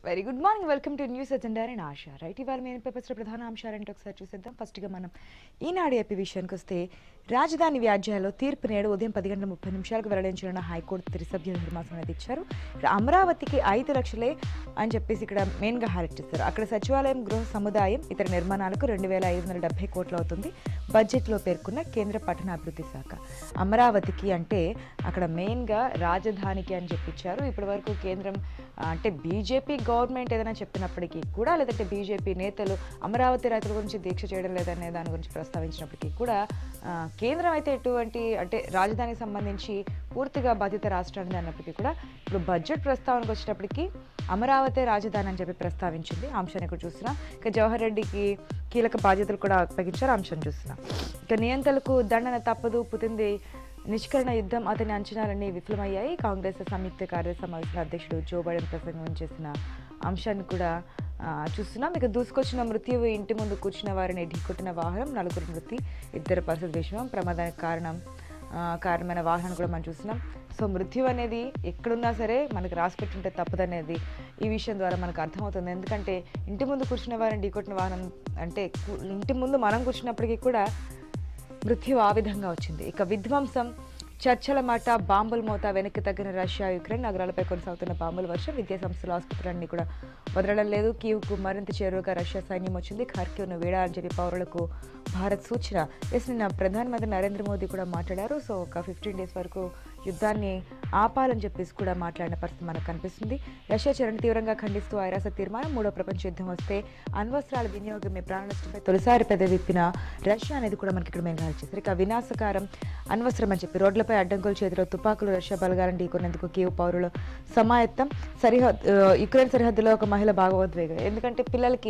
very good morning welcome to news agenda and Asha right ఇవాళ main పేపర్స్లో ప్రధాన అంశాలంటే ఒకసారి చూసేద్దాం ఫస్ట్గా మనం ఈనాడు ఏపీ విషయానికి వస్తే రాజధాని వ్యాజ్యాల్లో తీర్పు నేడు ఉదయం పది గంటల ముప్పై నిమిషాలకు వెల్లడించిన హైకోర్టు త్రిసభ్య ధర్మాసనం అనేది ఇచ్చారు ఇక్కడ అమరావతికి ఐదు లక్షలే అని చెప్పేసి ఇక్కడ మెయిన్గా హైలైట్ చేస్తారు అక్కడ సచివాలయం గృహ సముదాయం ఇతర నిర్మాణాలకు రెండు వేల ఐదు వందల డెబ్బై కోట్లు అవుతుంది బడ్జెట్లో పేర్కొన్న కేంద్ర పట్టణాభివృద్ధి శాఖ అమరావతికి అంటే అక్కడ మెయిన్గా రాజధానికి అని చెప్పించారు ఇప్పటి వరకు కేంద్రం ఆ, అంటే బీజేపీ గవర్నమెంట్ ఏదైనా చెప్పినప్పటికీ కూడా లేదంటే బీజేపీ నేతలు అమరావతి రైతుల గురించి దీక్ష చేయడం లేదనే దాని గురించి ప్రస్తావించినప్పటికీ కూడా ఆ, కేంద్రం అయితే ఎటువంటి అంటే రాజధానికి సంబంధించి పూర్తిగా బాధ్యత రాష్ట్రానికి అన్నప్పటికీ కూడా ఇప్పుడు బడ్జెట్ ప్రస్తావనకు వచ్చేటప్పటికి అమరావతి రాజధాని అని చెప్పి ప్రస్తావించింది ఆ అంశాన్ని ఇక్కడ చూస్తున్నాం ఇక జవహర్ రెడ్డికి కీలక బాధ్యతలు కూడా అప్పగించారు ఆ అంశం చూస్తున్నాం ఇక నియంతలకు దండన తప్పదు పుతింది నిష్కరణ యుద్ధం అతని అంచనాలన్నీ విఫలమయ్యాయి కాంగ్రెస్ సంయుక్త కార్యదర్శి సమావేశంలో అధ్యక్షుడు జో బైడెన్ ప్రసంగం చేసిన అంశాన్ని కూడా ఆ, చూస్తున్నాం ఇక దూసుకొచ్చిన మృత్యువు ఇంటి ముందు కూర్చున్న వారిని ఢీకొట్టిన వాహనం నలుగురు మృతి ఇద్దరు పరిస్థితి విషయం ప్రమాదానికి కారణం ఆ, కారణమైన వాహనాన్ని కూడా మనం చూస్తున్నాం సో మృత్యు అనేది ఎక్కడున్నా సరే మనకు రాసిపెట్టుంటే తప్పదనేది ఈ విషయం ద్వారా మనకు అర్థమవుతుంది ఎందుకంటే ఇంటి ముందు కూర్చున్న వారిని ఢీకొట్టిన వాహనం అంటే కు- ఇంటి ముందు మనం కూర్చున్నప్పటికీ కూడా మృత్యు ఆ విధంగా వచ్చింది ఇక విధ్వంసం చర్చల మాట బాంబుల మోత వెనక్కి తగ్గిన రష్యా యుక్రెయిన్ నగరాలపై కొనసాగుతున్న బాంబుల వర్షం విద్యా సంస్థలు ఆసుపత్రులన్నీ కూడా వదలడం లేదు కీవ్కు మరింత చేరువగా రష్యా సైన్యం వచ్చింది ఖార్కివ్ను వీడాలని చెప్పి పౌరులకు భారత్ సూచన ఎస్ నిన్న ప్రధానమంత్రి నరేంద్ర మోదీ కూడా మాట్లాడారు సో ఒక ఫిఫ్టీన్ డేస్ వరకు యుద్ధాన్ని ఆపాలని చెప్పేసి కూడా మాట్లాడిన పరిస్థితి మనకు కనిపిస్తుంది రష్యా చరణ తీవ్రంగా ఖండిస్తూ ఐరాస తీర్మానం మూడో ప్రపంచ యుద్ధం వస్తే అణ్వస్త్రాల వినియోగమే ప్రాణ నష్టంపై తొలిసారి పెద్ద విప్పిన రష్యా అనేది కూడా మనకి ఇక్కడ మేము చేశారు ఇక వినాశకారం అణ్వస్త్రం అని చెప్పి రోడ్లపై అడ్డంకుల చేతిలో తుపాకులు రష్యా బలగాలను ఢీకొనేందుకు కీవ్ పౌరులు సమాయత్తం సరిహద్దు యుక్రెయిన్ సరిహద్దులో ఒక మహిళ భాగవద్వేగం ఎందుకంటే పిల్లలకి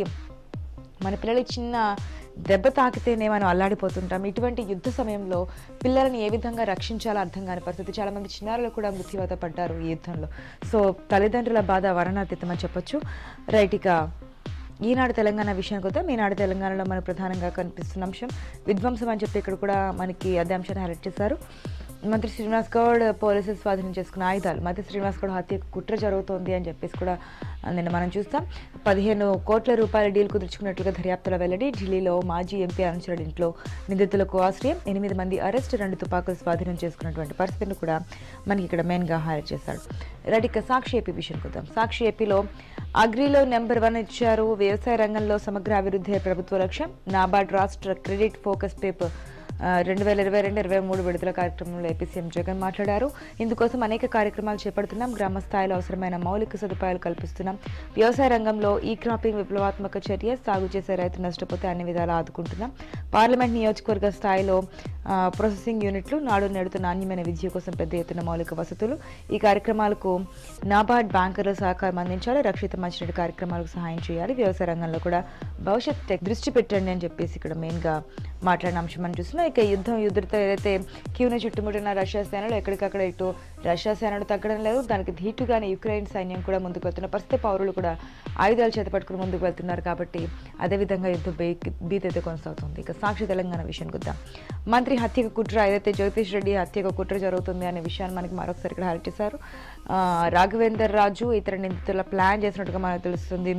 మన పిల్లలకి చిన్న దెబ్బ తాకితేనే మనం అల్లాడిపోతుంటాం ఇటువంటి యుద్ధ సమయంలో పిల్లల్ని ఏ విధంగా రక్షించాలో అర్థం కాని పరిస్థితి చాలా మంది చిన్నారులు కూడా మృత్యువాత పడ్డారు ఈ యుద్ధంలో సో తల్లిదండ్రుల బాధ వర్ణాతీతం అని చెప్పొచ్చు రైట్ ఇక ఈనాడు తెలంగాణ విషయానికి వద్దాం ఈనాడు తెలంగాణలో మనకు ప్రధానంగా కనిపిస్తున్న అంశం విధ్వంసం అని చెప్పి ఇక్కడ కూడా మనకి అదే అంశాన్ని హైలైట్ చేశారు మంత్రి శ్రీనివాస్ గౌడ్ పోలీసులు స్వాధీనం చేసుకున్న ఆయుధాలు మంత్రి శ్రీనివాస్ గౌడ్ హత్యకు కుట్ర జరుగుతోంది అని చెప్పేసి కూడా నిన్న మనం చూస్తాం పదిహేను కోట్ల రూపాయల డీల్ కుదుర్చుకున్నట్లుగా దర్యాప్తుల వెల్లడి ఢిల్లీలో మాజీ ఎంపీ అనుచరుడి ఇంట్లో నిందితులకు ఆశ్రయం ఎనిమిది మంది అరెస్ట్ రెండు తుపాకులు స్వాధీనం చేసుకున్నటువంటి పరిస్థితిని కూడా మనకి ఇక్కడ మెయిన్గా హైలైట్ చేశారు రైట్ ఇక సాక్షి ఏపీ విషయానికి వద్దాం సాక్షి ఏపీలో అగ్రిలో నెంబర్ వన్ ఇచ్చారు వ్యవసాయ రంగంలో సమగ్ర అభివృద్ధి ప్రభుత్వ లక్ష్యం నాబార్డ్ రాష్ట్ర క్రెడిట్ ఫోకస్ పేపర్ రెండు వేల ఇరవై రెండు ఇరవై మూడు విడుదల కార్యక్రమంలో ఏపీ సీఎం జగన్ మాట్లాడారు ఇందుకోసం అనేక కార్యక్రమాలు చేపడుతున్నాం గ్రామ స్థాయిలో అవసరమైన మౌలిక సదుపాయాలు కల్పిస్తున్నాం వ్యవసాయ రంగంలో ఈ క్రాపింగ్ విప్లవాత్మక చర్య సాగు చేసే రైతు నష్టపోతే అన్ని విధాలా ఆదుకుంటున్నాం పార్లమెంట్ నియోజకవర్గ స్థాయిలో ఆ, ప్రాసెసింగ్ యూనిట్లు నాడు నేడుతో నాణ్యమైన విద్య కోసం పెద్ద ఎత్తున మౌలిక వసతులు ఈ కార్యక్రమాలకు నాబార్డ్ బ్యాంకర్లు సహకారం అందించాలి రక్షిత మంచినీటి కార్యక్రమాలకు సహాయం చేయాలి వ్యవసాయ రంగంలో కూడా భవిష్యత్ టెక్ దృష్టి పెట్టండి అని చెప్పేసి ఇక్కడ మెయిన్గా మాట్లాడిన అంశం మనం చూస్తున్నాం ఇక యుద్ధం యుద్ధతో ఏదైతే క్యూని చుట్టుముట్టిన రష్యా సేనలు ఎక్కడికక్కడ ఇటు రష్యా సేనలు తగ్గడం లేదు దానికి ధీటుగానే యుక్రెయిన్ సైన్యం కూడా ముందుకు వెళ్తున్న పరిస్థితి పౌరులు కూడా ఆయుధాలు చేత పట్టుకుని ముందుకు వెళ్తున్నారు కాబట్టి అదేవిధంగా యుద్ధం బీ- భీతి అయితే కొనసాగుతుంది ఇక సాక్షి తెలంగాణ విషయానికి వద్దాం మంత్రి హత్యకు కుట్ర ఏదైతే జగదీష్ రెడ్డి హత్యకు కుట్ర జరుగుతుంది అనే విషయాన్ని మనకి మరొకసారి ఇక్కడ హైలైట్ చేశారు ఆ, రాఘవేందర్ రాజు ఇతర నిందితుల ప్లాన్ చేసినట్టుగా మనకు తెలుస్తుంది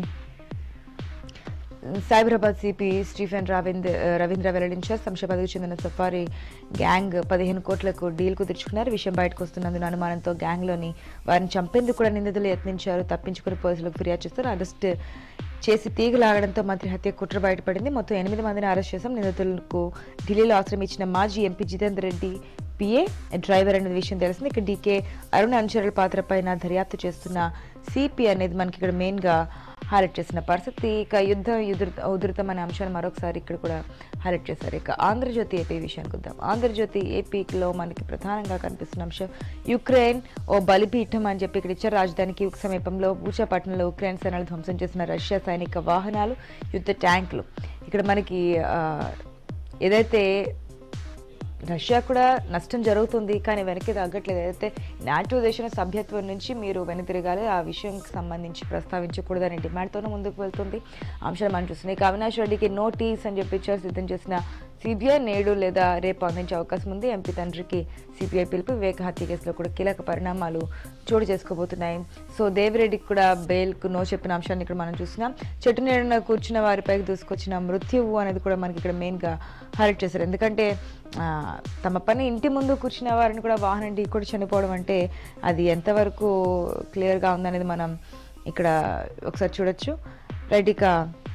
సైబరాబాద్ సిపి స్టీఫెన్ రవీంద్ర రవీంద్ర వెల్లడించారు శంషాబాద్కు చెందిన సఫారీ గ్యాంగ్ పదిహేను కోట్లకు డీల్ కుదుర్చుకున్నారు విషయం బయటకు వస్తున్నందున అనుమానంతో గ్యాంగ్లోని వారిని చంపేందుకు కూడా నిందితులు యత్నించారు తప్పించుకుని పోలీసులకు ఫిర్యాదు చేస్తారు అరెస్ట్ చేసి తీగలాగడంతో మంత్రి హత్య కుట్ర బయటపడింది మొత్తం ఎనిమిది మందిని అరెస్ట్ చేశాం నిందితులకు ఢిల్లీలో ఆశ్రయం ఇచ్చిన మాజీ MP Jithender Reddy PA driver అనేది విషయం తెలిసింది ఇక్కడ డీకే అరుణ్ అనుచరుల పాత్ర పైన దర్యాప్తు చేస్తున్న సిపి అనేది మనకి ఇక్కడ మెయిన్గా హైలైట్ చేసిన పరిస్థితి ఇక యుద్ధం ఉధృత ఉధృతం అనే అంశాన్ని మరొకసారి ఇక్కడ కూడా హైలైట్ చేశారు ఇక ఆంధ్రజ్యోతి ఏపీ విషయానికి వద్దాం ఆంధ్రజ్యోతి ఏపీలో మనకి ప్రధానంగా కనిపిస్తున్న అంశం యుక్రెయిన్ ఓ బలిపీఠం అని చెప్పి ఇక్కడ ఇచ్చారు రాజధాని కీవ్కు సమీపంలో బూచాపట్నంలో ఉక్రెయిన్ సేనలు ధ్వంసం చేసిన రష్యా సైనిక వాహనాలు యుద్ధ ట్యాంకులు ఇక్కడ మనకి ఆ, ఏదైతే రష్యా కూడా నష్టం జరుగుతుంది కానీ వెనక్కి తగ్గట్లేదు ఏదైతే నాటో దేశం సభ్యత్వం నుంచి మీరు వెనుతిరగాలి ఆ విషయంకి సంబంధించి ప్రస్తావించకూడదనే డిమాండ్తోనే ముందుకు వెళ్తుంది అంశాలు మనం చూస్తున్నాయి ఇక అవినాష్ రెడ్డికి నోటీస్ అని చెప్పి ఇచ్చారు సిద్ధం చేసిన సిబిఐ నేడు లేదా రేపు అందించే అవకాశం ఉంది ఎంపీ తండ్రికి సిబిఐ పిలుపు వివేక హత్య కేసులో కూడా కీలక పరిణామాలు చోటు చేసుకోబోతున్నాయి సో దేవిరెడ్డికి కూడా బెయిల్కు నో చెప్పిన అంశాన్ని ఇక్కడ మనం చూస్తున్నాం చెట్టు నీడన కూర్చున్న వారిపైకి దూసుకొచ్చిన మృత్యువు అనేది కూడా మనకి ఇక్కడ మెయిన్గా హైలైట్ చేశారు ఎందుకంటే ఆ, తమ పని ఇంటి ముందు కూర్చున్న వారిని కూడా వాహనం ఢీ కూడా చనిపోవడం అంటే అది ఎంతవరకు క్లియర్గా ఉందనేది మనం ఇక్కడ ఒకసారి చూడొచ్చు రైట్ ఇక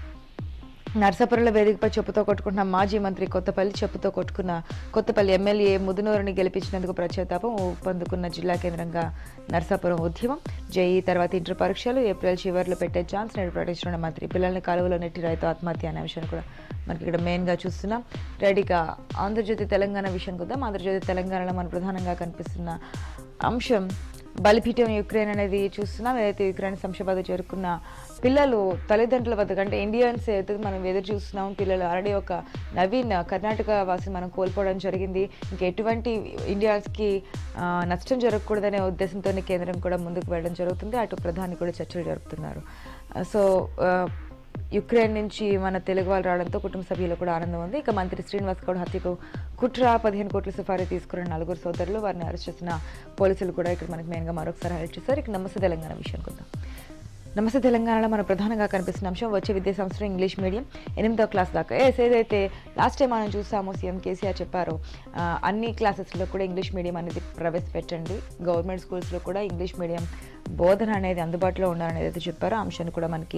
నర్సాపురంలో వేదికపై చెప్పుతో కొట్టుకుంటున్న మాజీ మంత్రి కొత్తపల్లి చెప్పుతో కొట్టుకున్న కొత్తపల్లి ఎమ్మెల్యే ముదునూరుని గెలిపించినందుకు ప్రత్యేతాపం ఊపందుకున్న జిల్లా కేంద్రంగా నర్సాపురం ఉద్యమం జేఈ తర్వాత ఇంటర్ పరీక్షలు ఏప్రిల్ చివరిలో పెట్టే ఛాన్స్ నేడు ప్రకటించిన మంత్రి పిల్లల్ని కాలువలో నెట్టి రైతు ఆత్మహత్య అనే విషయాన్ని కూడా మనకి ఇక్కడ మెయిన్గా చూస్తున్నాం రెడీగా ఆంధ్రజ్యోతి తెలంగాణ విషయం కొద్దాం ఆంధ్రజ్యోతి తెలంగాణలో మన ప్రధానంగా కనిపిస్తున్న అంశం బలిపీఠం యుక్రెయిన్ అనేది చూస్తున్నాం ఏదైతే యుక్రెయిన్ శంషాబాద్ చేరుకున్న పిల్లలు తల్లిదండ్రుల వద్ద అంటే ఇండియన్స్ అయితే మనం ఎదురు చూస్తున్నాం పిల్లలు ఆల్రెడీ ఒక నవీన్ కర్ణాటక వాసిని మనం కోల్పోవడం జరిగింది ఇంకా ఎటువంటి ఇండియన్స్కి ఆ, నష్టం జరగకూడదనే ఉద్దేశంతో కేంద్రం కూడా ముందుకు వెళ్ళడం జరుగుతుంది అటు ప్రధాని కూడా చర్చలు జరుపుతున్నారు ఆ, సో ఆ, యుక్రెయిన్ నుంచి మన తెలుగు వాళ్ళు రావడంతో కుటుంబ సభ్యులు కూడా ఆనందం ఉంది ఇక మంత్రి శ్రీనివాస్ గౌడ్ హత్యకు కుట్ర పదిహేను కోట్ల సుపారీ తీసుకున్న నలుగురు సోదరులు వారిని అరెస్ట్ చేసిన పోలీసులు కూడా ఇక్కడ మనకి మెయిన్గా మరొకసారి హైలైట్ చేశారు ఇక నమస్తే తెలంగాణ విషయం కొందాం నమస్తే తెలంగాణలో మన ప్రధానంగా కనిపిస్తున్న అంశం వచ్చే విద్యా సంవత్సరం ఇంగ్లీష్ మీడియం ఎనిమిదో క్లాస్ దాకా ఎస్ ఏదైతే లాస్ట్ టైం మనం చూసామో సీఎం కేసీఆర్ చెప్పారు ఆ, అన్ని క్లాసెస్లో కూడా ఇంగ్లీష్ మీడియం అనేది ప్రవేశపెట్టండి గవర్నమెంట్ స్కూల్స్లో కూడా ఇంగ్లీష్ మీడియం బోధన అనేది అందుబాటులో ఉండాలనేది అయితే చెప్పారో ఆ అంశాన్ని కూడా మనకి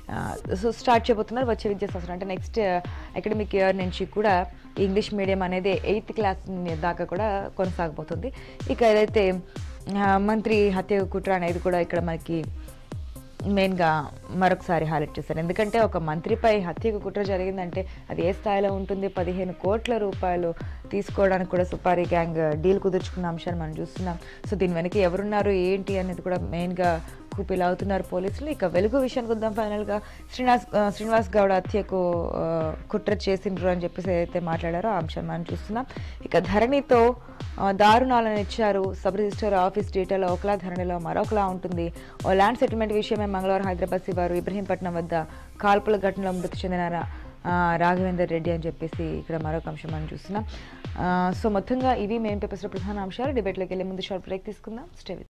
సో స్టార్ట్ చేయబోతున్నారు వచ్చే విద్యా సంవత్సరం అంటే నెక్స్ట్ అకాడమిక్ ఇయర్ నుంచి కూడా ఇంగ్లీష్ మీడియం అనేది ఎయిత్ క్లాస్ దాకా కూడా కొనసాగబోతుంది ఇక ఏదైతే ఆ, మంత్రి హత్య కుట్ర అనేది కూడా ఇక్కడ మనకి మెయిన్గా మరొకసారి హైలైట్ చేశారు ఎందుకంటే ఒక మంత్రిపై హత్యకు కుట్ర జరిగిందంటే అది ఏ స్థాయిలో ఉంటుంది పదిహేను కోట్ల రూపాయలు తీసుకోవడానికి కూడా సుపారీ గ్యాంగ్ డీల్ కుదుర్చుకున్న అంశాన్ని మనం చూస్తున్నాం సో దీని వెనక ఎవరున్నారు ఏంటి అనేది కూడా మెయిన్గా కూపిల్ అవుతున్నారు పోలీసులు ఇక వెలుగు విషయానికి వద్దాం ఫైనల్గా శ్రీనివాస్ ఆ, శ్రీనివాస్ గౌడ్ హత్యకు ఆ, కుట్ర చేసిండ్రు అని చెప్పేసి ఏదైతే మాట్లాడారో ఆ అంశాన్ని మనం చూస్తున్నాం ఇక ధరణితో ఆ, దారుణాలను ఇచ్చారు సబ్ రిజిస్టర్ ఆఫీస్ డేటాలో ఒకలా ధరణిలో మరొకలా ఉంటుంది ఓ ల్యాండ్ సెటిల్మెంట్ విషయమే మంగళవారం హైదరాబాద్ శివారు ఇబ్రహీంపట్నం వద్ద కాల్పుల ఘటనలో మృతి చెందిన రా- ఆ, రాఘవేందర్ రెడ్డి అని చెప్పేసి ఇక్కడ మరొక అంశం మనం చూస్తున్నాం ఆ, సో మొత్తంగా ఇవి మెయిన్ పేపర్స్లో ప్రధాన అంశాలు డిబేట్లోకి వెళ్ళే ముందు షార్ట్ బ్రేక్ తీసుకుందాం స్టే విత్